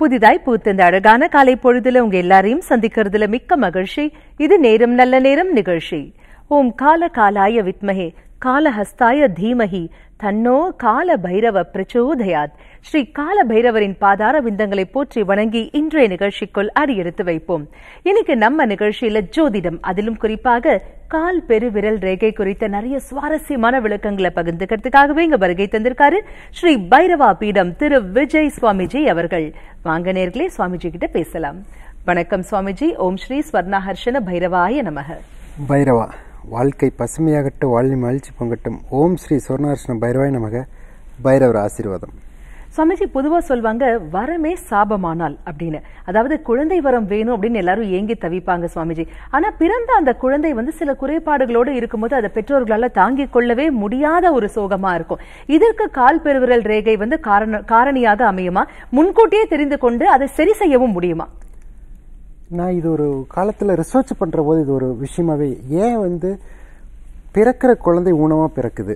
புதிதாய் பூத்த இந்த அழகான காலை பொழுதுல உங்க எல்லாரையும் சந்திக்கிறதுல மிக்க மகிழ்ச்சி இது நேரம் நல்ல நேரம் நிகழ்ச்சி ஓம் கால காலாய வித்மஹே காலஹஸ்தாய தீமஹி தன்னோ கால பைரவ பிரச்சோதயாத் ஸ்ரீ கால பைரவரின் பாதார விந்தங்களை போற்றி வணங்கி இன்றைய நிகழ்ச்சிக்குள் அடியெடுத்து வைப்போம் இன்னைக்கு நம்ம நிகழ்ச்சியில ஜோதிடம் அதிலும் குறிப்பாக கால் பெருவிரல் ரேகை குறித்த நிறைய சுவாரஸ்யமான விளக்கங்களை பகிர்ந்துக்கிறதுக்காகவே இங்க வருகை தந்திருக்காரு ஸ்ரீ பைரவா பீடம் திரு விஜய் சுவாமிஜி அவர்கள் வாங்க நேர்களே சுவாமிஜி கிட்ட பேசலாம் வணக்கம் சுவாமிஜி ஓம் ஸ்ரீ ஸ்வர்ணஹர்ஷன பைரவாய நமக பைரவா வாழ்க்கை பசுமையாகட்டும் வாழ்வி மகிழ்ச்சி பொங்கட்டும் ஓம் ஸ்ரீ சுவர்ணார்ஷ்ண பைரவாய் நமக பைரவர் ஆசீர்வாதம் சுவாமிஜி பொதுவா சொல்வாங்க வரமே சாபமானால் அப்படின்னு அதாவது குழந்தை வரம் வேணும் அப்படின்னு எல்லாரும் ஏங்கி தவிப்பாங்க சுவாமிஜி ஆனா பிறந்த அந்த குழந்தை வந்து சில குறைபாடுகளோடு இருக்கும்போது அதை பெற்றோர்களால தாங்கிக் கொள்ளவே முடியாத ஒரு சோகமா இருக்கும் இதற்கு கால் பெருவிரல் ரேகை வந்து காரண காரணியாக அமையுமா முன்கூட்டியே தெரிந்து கொண்டு அதை சரி செய்யவும் முடியுமா நான் இது ஒரு காலத்தில் ரிசர்ச் பண்ணுற போது இது ஒரு விஷயமாவே ஏன் வந்து பிறக்கிற குழந்தை ஊனமாக பிறக்குது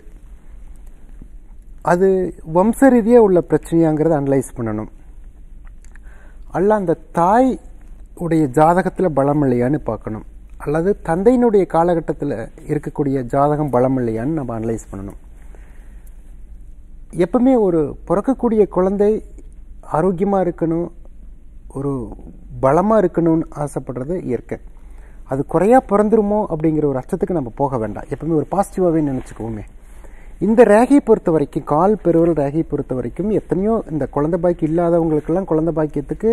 அது வம்ச ரீதியாக உள்ள பிரச்சனையாங்கிறத அனலைஸ் பண்ணணும் அல்ல அந்த தாய் உடைய ஜாதகத்தில் பலம் இல்லையான்னு பார்க்கணும் அல்லது தந்தையினுடைய காலகட்டத்தில் இருக்கக்கூடிய ஜாதகம் பலம் இல்லையான்னு நம்ம அனலைஸ் பண்ணணும் எப்பவுமே ஒரு பிறக்கக்கூடிய குழந்தை ஆரோக்கியமாக இருக்கணும் ஒரு பலமாக இருக்கணும்னு ஆசைப்படுறது இயற்கை அது குறையா பிறந்துருமோ அப்படிங்கிற ஒரு அச்சத்துக்கு நம்ம போக வேண்டாம் எப்பவுமே ஒரு பாசிட்டிவாகவே நினச்சிக்குவோமே இந்த ரேகையை பொறுத்த வரைக்கும் கால் பெருவல் ரேகையை பொறுத்த வரைக்கும் எத்தனையோ இந்த குழந்தை பாக்கி இல்லாதவங்களுக்கெல்லாம் குழந்தை பாக்கியத்துக்கு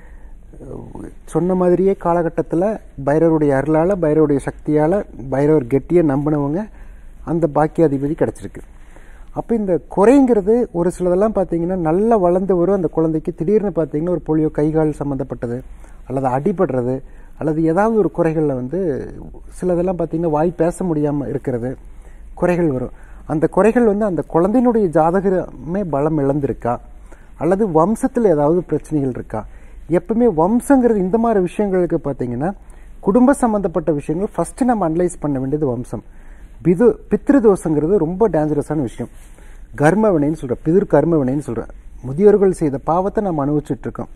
அஹ், சொன்ன மாதிரியே காலகட்டத்தில் பைரவருடைய அருளால் பைரவருடைய சக்தியால் பைரவர் கெட்டியை நம்பினவங்க அந்த பாக்கியாதிபதி கிடச்சிருக்கு அப்போ இந்த குறைங்கிறது ஒரு சிலதெல்லாம் பார்த்தீங்கன்னா நல்லா வளர்ந்து வரும் அந்த குழந்தைக்கு திடீர்னு பார்த்தீங்கன்னா ஒரு போலியோ கைகால் சம்மந்தப்பட்டது அல்லது அடிபடுறது அல்லது ஏதாவது ஒரு குறைகளில் வந்து சிலதெல்லாம் பார்த்தீங்கன்னா வாய் பேச முடியாமல் இருக்கிறது குறைகள் வரும் அந்த குறைகள் வந்து அந்த குழந்தையினுடைய ஜாதகமே பலம் இழந்திருக்கா அல்லது வம்சத்தில் ஏதாவது பிரச்சனைகள் இருக்கா எப்பவுமே வம்சங்கிறது இந்த மாதிரி விஷயங்களுக்கு பார்த்தீங்கன்னா குடும்ப சம்பந்தப்பட்ட விஷயங்கள் ஃபர்ஸ்ட் நம்ம அனலைஸ் பண்ண வேண்டியது வம்சம் பிது பித்ருதோஷங்கிறது ரொம்ப டேஞ்சரஸான விஷயம் கர்ம வினைன்னு சொல்கிறேன் பிதுர் கர்ம வினைன்னு சொல்கிறேன் முதியோர்கள் செய்த பாவத்தை நம்ம அனுபவிச்சுட்டு இருக்கோம்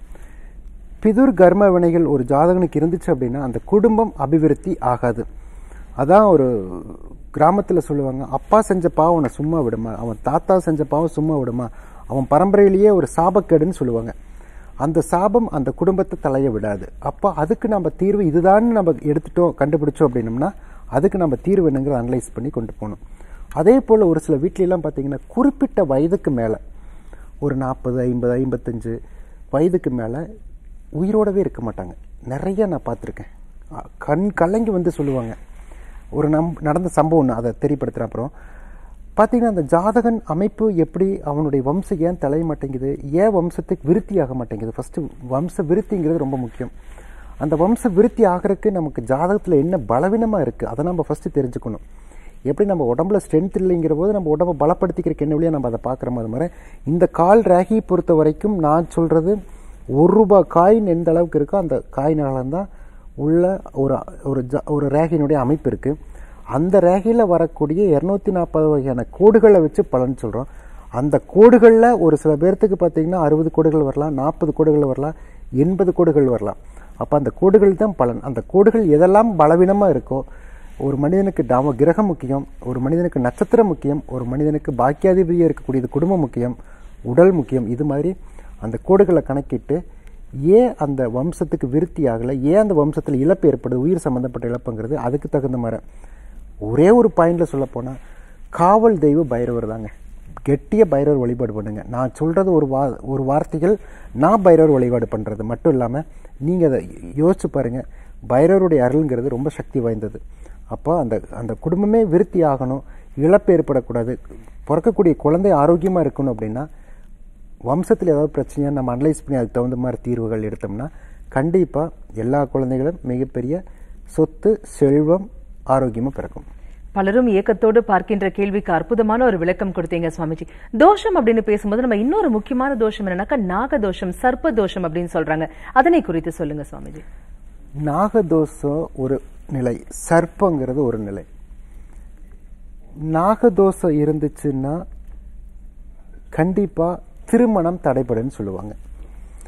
பிதுர் கர்ம வினைகள் ஒரு ஜாதகனுக்கு இருந்துச்சு அப்படின்னா அந்த குடும்பம் அபிவிருத்தி ஆகாது அதான் ஒரு கிராமத்தில் சொல்லுவாங்க அப்பா செஞ்ச பாவம் அவனை சும்மா விடுமா அவன் தாத்தா செஞ்ச பாவம் சும்மா விடுமா அவன் பரம்பரையிலேயே ஒரு சாபக்கேடுன்னு சொல்லுவாங்க அந்த சாபம் அந்த குடும்பத்தை தலைய விடாது அப்போ அதுக்கு நம்ம தீர்வு இதுதான் நம்ம எடுத்துட்டோம் கண்டுபிடிச்சோம் அப்படின்னம்னா அதுக்கு நம்ம தீர்வு என்னங்கிற அனலைஸ் பண்ணி கொண்டு போகணும் அதே போல் ஒரு சில வீட்லலாம் பார்த்தீங்கன்னா குறிப்பிட்ட வயதுக்கு மேலே ஒரு நாற்பது ஐம்பது ஐம்பத்தஞ்சு வயதுக்கு மேலே உயிரோடவே இருக்க மாட்டாங்க நிறைய நான் பார்த்துருக்கேன் அ- கண் கலங்கி வந்து சொல்லுவாங்க ஒரு நம் நடந்த சம்பவம் ஒன்று அதை தெரியப்படுத்துகிறேன் அப்புறம் பார்த்தீங்கன்னா அந்த ஜாதகன் அமைப்பு எப்படி அவனுடைய வம்சம் ஏன் தலைய மாட்டேங்குது ஏன் வம்சத்துக்கு விருத்தி ஆக மாட்டேங்குது ஃபஸ்ட்டு வம்ச விருத்திங்கிறது ரொம்ப முக்கியம் அந்த வம்ச விருத்தி ஆகிறதுக்கு நமக்கு ஜாதகத்தில் என்ன பலவீனமாக இருக்குது அதை நம்ம ஃபஸ்ட்டு தெரிஞ்சுக்கணும் எப்படி நம்ம உடம்புல ஸ்ட்ரென்த் இல்லைங்கிற போது நம்ம உடம்பை பலப்படுத்திக்கிறதுக்கு என்ன வழியாக நம்ம அதை பார்க்குறோமோ அது மாதிரி இந்த கால் ரேகையை பொறுத்த வரைக்கும் நான் சொல்கிறது ஒரு ரூபாய் காயின் எந்த அளவுக்கு இருக்கோ அந்த காயினால தான் உள்ள ஒரு ஒரு ஜ ஒரு ரேகையினுடைய அமைப்பு இருக்குது அந்த ரேகையில் வரக்கூடிய இரநூத்தி நாற்பது வகையான கோடுகளை வச்சு பலன் சொல்கிறோம் அந்த கோடுகளில் ஒரு சில பேர்த்துக்கு பார்த்தீங்கன்னா அறுபது கோடுகள் வரலாம் நாற்பது கோடுகள் வரலாம் எண்பது கோடுகள் வரலாம் அப்போ அந்த கோடுகள் தான் பலன் அந்த கோடுகள் எதெல்லாம் பலவீனமாக இருக்கோ ஒரு மனிதனுக்கு தாம கிரகம் முக்கியம் ஒரு மனிதனுக்கு நட்சத்திரம் முக்கியம் ஒரு மனிதனுக்கு பாக்கியாதிபதியாக இருக்கக்கூடியது குடும்பம் முக்கியம் உடல் முக்கியம் இது மாதிரி அந்த கோடுகளை கணக்கிட்டு ஏன் அந்த வம்சத்துக்கு விருத்தி ஆகலை ஏன் அந்த வம்சத்தில் இழப்பு ஏற்படுது உயிர் சம்மந்தப்பட்ட இழப்புங்கிறது அதுக்கு தகுந்த மாதிரி ஒரே ஒரு பாயிண்டில் சொல்ல போனால் காவல் தெய்வ பைரவர் தாங்க கெட்டிய பைரவர் வழிபாடு பண்ணுங்க நான் சொல்கிறது ஒரு வா ஒரு வார்த்தைகள் நான் பைரவர் வழிபாடு பண்ணுறது மட்டும் இல்லாமல் நீங்கள் அதை யோசிச்சு பாருங்கள் பைரவருடைய அருள்ங்கிறது ரொம்ப சக்தி வாய்ந்தது அப்போ அந்த அந்த குடும்பமே விருத்தி ஆகணும் இழப்பு ஏற்படக்கூடாது பிறக்கக்கூடிய குழந்தை ஆரோக்கியமாக இருக்கணும் அப்படின்னா வம்சத்தில் ஏதாவது பிரச்சனையா நம்ம அனலைஸ் பண்ணி அதுக்கு தகுந்த மாதிரி தீர்வுகள் எடுத்தோம்னா கண்டிப்பாக எல்லா குழந்தைகளும் மிகப்பெரிய சொத்து செல்வம் ஆரோக்கியமாக பிறக்கும் பலரும் ஏக்கத்தோடு பார்க்கின்ற கேள்விக்கு அற்புதமான ஒரு விளக்கம் கொடுத்தீங்க சுவாமிஜி தோஷம் அப்படின்னு பேசும்போது நம்ம இன்னொரு முக்கியமான தோஷம் என்னன்னாக்கா நாக தோஷம் சர்ப்ப தோஷம் அப்படின்னு சொல்றாங்க அதனை குறித்து சொல்லுங்க சுவாமிஜி நாகதோஷம் ஒரு நிலை சர்ப்பங்கிறது ஒரு நிலை நாகதோஷம் இருந்துச்சுன்னா கண்டிப்பாக திருமணம் தடைபடுன்னு சொல்லுவாங்க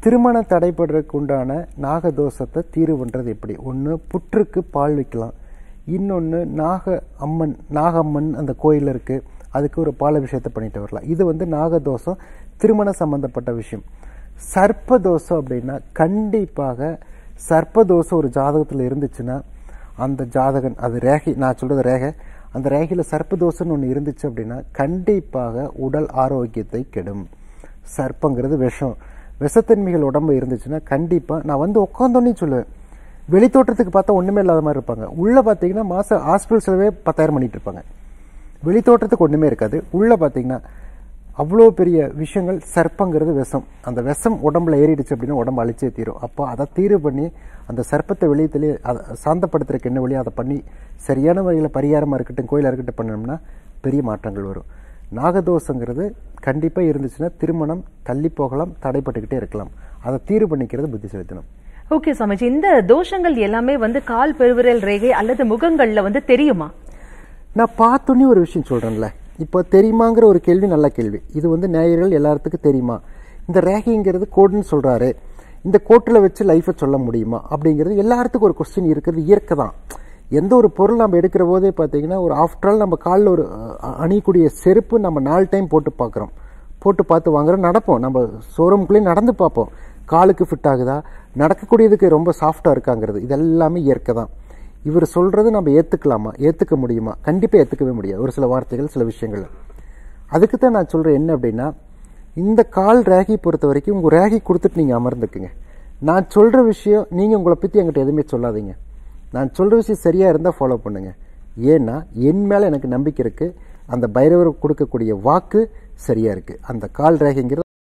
திருமணம் தடைபடுறதுக்கு உண்டான நாகதோஷத்தை தீர்வு பண்ணுறது எப்படி ஒன்று புற்றுக்கு பால் வைக்கலாம் இன்னொன்று நாக அம்மன் நாகம்மன் அந்த கோயில் இருக்குது அதுக்கு ஒரு பாலாபிஷேகத்தை பண்ணிட்டு வரலாம் இது வந்து நாகதோஷம் திருமணம் சம்பந்தப்பட்ட விஷயம் சர்ப்பதோஷம் அப்படின்னா கண்டிப்பாக சர்ப்பதோஷம் ஒரு ஜாதகத்தில் இருந்துச்சுன்னா அந்த ஜாதகன் அது ரேகை நான் சொல்கிறது ரேகை அந்த ரேகையில் சர்ப்பதோஷம்னு ஒன்று இருந்துச்சு அப்படின்னா கண்டிப்பாக உடல் ஆரோக்கியத்தை கெடும் சர்ப்பங்கிறது விஷம் விஷத்தன்மைகள் உடம்பு இருந்துச்சுன்னா கண்டிப்பாக நான் வந்து உட்காந்தோன்னே சொல்லுவேன் வெளித்தோட்டத்துக்கு பார்த்தா ஒன்றுமே இல்லாத மாதிரி இருப்பாங்க உள்ளே பார்த்தீங்கன்னா மாதம் ஹாஸ்பிட்டல் செலவே பத்தாயிரம் பண்ணிட்டு இருப்பாங்க வெளித்தோட்டத்துக்கு ஒன்றுமே இருக்காது உள்ளே பார்த்தீங்கன்னா அவ்வளோ பெரிய விஷயங்கள் சர்ப்பங்கிறது விஷம் அந்த விஷம் உடம்புல ஏறிடுச்சு அப்படின்னா உடம்பு அழிச்சே தீரும் அப்போ அதை தீர்வு பண்ணி அந்த சர்ப்பத்தை வெளியத்திலே அதை சாந்தப்படுத்துறதுக்கு என்ன வழியோ அதை பண்ணி சரியான முறையில் பரிகாரமாக இருக்கட்டும் கோயிலாக இருக்கட்டும் பண்ணோம்னா பெரிய மாற்றங்கள் வரும் நாகதோஷங்கிறது கண்டிப்பாக இருந்துச்சுன்னா திருமணம் தள்ளி போகலாம் தடைப்பட்டுக்கிட்டே இருக்கலாம் அதை தீர்வு பண்ணிக்கிறது புத்தி செலுத்தணும் ஓகே சுவாமிஜி இந்த தோஷங்கள் எல்லாமே வந்து கால் பெருவிரல் ரேகை அல்லது முகங்கள்ல வந்து தெரியுமா நான் பார்த்தோன்னே ஒரு விஷயம் சொல்கிறேன்ல இப்போ தெரியுமாங்கிற ஒரு கேள்வி நல்ல கேள்வி இது வந்து நேயர்கள் எல்லாத்துக்கும் தெரியுமா இந்த ரேகைங்கிறது கோடுன்னு சொல்கிறாரு இந்த கோட்டில் வச்சு லைஃப்பை சொல்ல முடியுமா அப்படிங்கிறது எல்லாத்துக்கும் ஒரு கொஸ்டின் இருக்கிறது இயற்கை தான் எந்த ஒரு பொருள் நம்ம எடுக்கிற போதே பார்த்தீங்கன்னா ஒரு ஆஃப்டர் ஆல் நம்ம காலில் ஒரு அஹ், அணியக்கூடிய செருப்பு நம்ம நாலு டைம் போட்டு பார்க்குறோம் போட்டு பார்த்து வாங்குறோம் நடப்போம் நம்ம ஷோரூம்குள்ளேயே நடந்து பார்ப்போம் காலுக்கு ஃபிட் ஆகுதா நடக்கக்கூடியதுக்கு ரொம்ப சாஃப்டாக இருக்காங்கிறது இது எல்லாமே இயற்கை தான் இவர் சொல்றது நம்ம ஏத்துக்கலாமா ஏத்துக்க முடியுமா கண்டிப்பா ஏத்துக்கவே முடியாது ஒரு சில வார்த்தைகள் சில விஷயங்கள் அதுக்கு தான் நான் சொல்றேன் என்ன அப்படின்னா இந்த கால் ரேகை பொறுத்த வரைக்கும் உங்க ரேகை கொடுத்துட்டு நீங்க அமர்ந்துக்குங்க நான் சொல்ற விஷயம் நீங்க உங்களை பத்தி என்கிட்ட எதுவுமே சொல்லாதீங்க நான் சொல்ற விஷயம் சரியா இருந்தா ஃபாலோ பண்ணுங்க ஏன்னா என் மேல எனக்கு நம்பிக்கை இருக்கு அந்த பைரவர் கொடுக்கக்கூடிய வாக்கு சரியா இருக்கு அந்த கால் ரேகைங்கிறது